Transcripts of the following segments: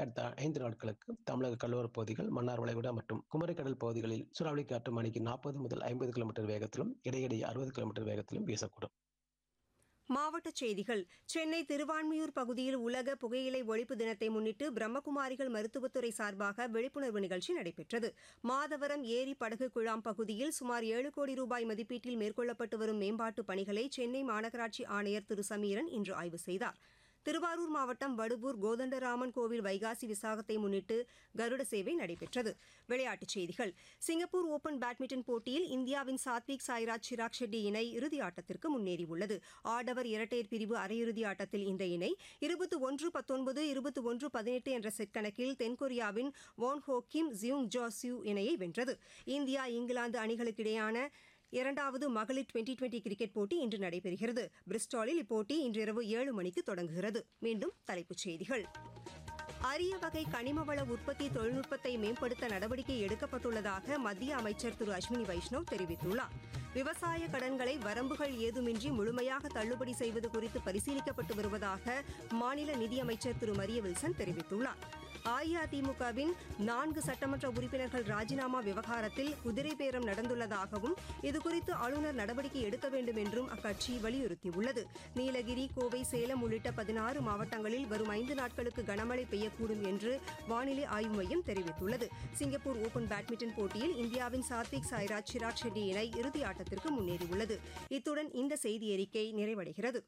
அடுத்த ஐந்து நாட்களுக்கு தமிழக கடலோரப் பகுதிகள் மன்னார் வளைகுடா மற்றும் குமரிக்கடல் பகுதிகளில் சூறாவளி காற்று மணிக்கு நாற்பது முதல் ஐம்பது கிலோமீட்டர் வேகத்திலும் இடையிடையே அறுபது கிலோமீட்டர் வேகத்திலும் வீசக்கூடும் மாவட்டச் செய்திகள் சென்னை திருவான்மியூர் பகுதியில் உலக புகையிலை ஒழிப்பு தினத்தை முன்னிட்டு பிரம்மகுமாரிகள் மருத்துவத்துறை சார்பாக விழிப்புணர்வு நிகழ்ச்சி நடைபெற்றது மாதவரம் ஏரி படகு குழாம் பகுதியில் சுமார் ஏழு கோடி ரூபாய் மதிப்பீட்டில் மேற்கொள்ளப்பட்டு வரும் மேம்பாட்டுப் பணிகளை சென்னை மாநகராட்சி ஆணையர் திரு சமீரன் இன்று ஆய்வு செய்தார் திருவாரூர் மாவட்டம் வடுவூர் கோதண்டராமன் கோவில் வைகாசி விசாகத்தை முன்னிட்டு கருட சேவை நடைபெற்றது விளையாட்டுச் செய்திகள் சிங்கப்பூர் ஓபன் பேட்மிண்டன் போட்டியில் இந்தியாவின் சாத்விக் சாய்ராஜ் சிராக் ஷெட்டி இணை இறுதி ஆட்டத்திற்கு முன்னேறியுள்ளது ஆடவர் இரட்டையர் பிரிவு அரையிறுதி ஆட்டத்தில் இந்த இணை இருபத்தி ஒன்று பத்தொன்பது இருபத்தி ஒன்று பதினெட்டு என்ற செட் கணக்கில் தென்கொரியாவின் வான் ஹோ கிம் ஜியூங் ஜோ சியூ இணையை வென்றது இந்தியா இங்கிலாந்து அணிகளுக்கிடையான இரண்டாவது மகளிர் டுவெண்டி டுவெண்டி கிரிக்கெட் போட்டி இன்று நடைபெறுகிறது பிரிஸ்டாலில் இப்போட்டி இன்றிரவு ஏழு மணிக்கு தொடங்குகிறது மீண்டும் தலைப்புச் செய்திகள் அரிய வகை கனிம வள உற்பத்தி தொழில்நுட்பத்தை மேம்படுத்த நடவடிக்கை எடுக்கப்பட்டுள்ளதாக மத்திய அமைச்சர் திரு அஸ்வினி வைஷ்ணவ் தெரிவித்துள்ளார் விவசாய கடன்களை வரம்புகள் ஏதுமின்றி முழுமையாக தள்ளுபடி செய்வது குறித்து பரிசீலிக்கப்பட்டு வருவதாக மாநில நிதியமைச்சர் திரு மரிய வில்சன் தெரிவித்துள்ளார் அஇஅதிமுகவின் நான்கு சட்டமன்ற உறுப்பினர்கள் ராஜினாமா விவகாரத்தில் குதிரை பேரம் நடந்துள்ளதாகவும் இதுகுறித்து ஆளுநர் நடவடிக்கை எடுக்க வேண்டும் என்றும் அக்கட்சி வலியுறுத்தியுள்ளது நீலகிரி கோவை சேலம் உள்ளிட்ட பதினாறு மாவட்டங்களில் வரும் ஐந்து நாட்களுக்கு கனமழை பெய்யக்கூடும் என்று வானிலை ஆய்வு மையம் தெரிவித்துள்ளது சிங்கப்பூர் ஓபன் பேட்மிண்டன் போட்டியில் இந்தியாவின் சாத்விக் சாய்ராஜ் சிராக் ஷெட்டி இணை இறுதி ஆட்டத்திற்கு முன்னேறியுள்ளது இத்துடன் இந்த செய்தி அறிக்கை நிறைவடைகிறது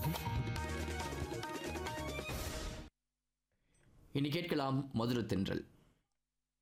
இனி கேட்கலாம் மதுர தென்றல்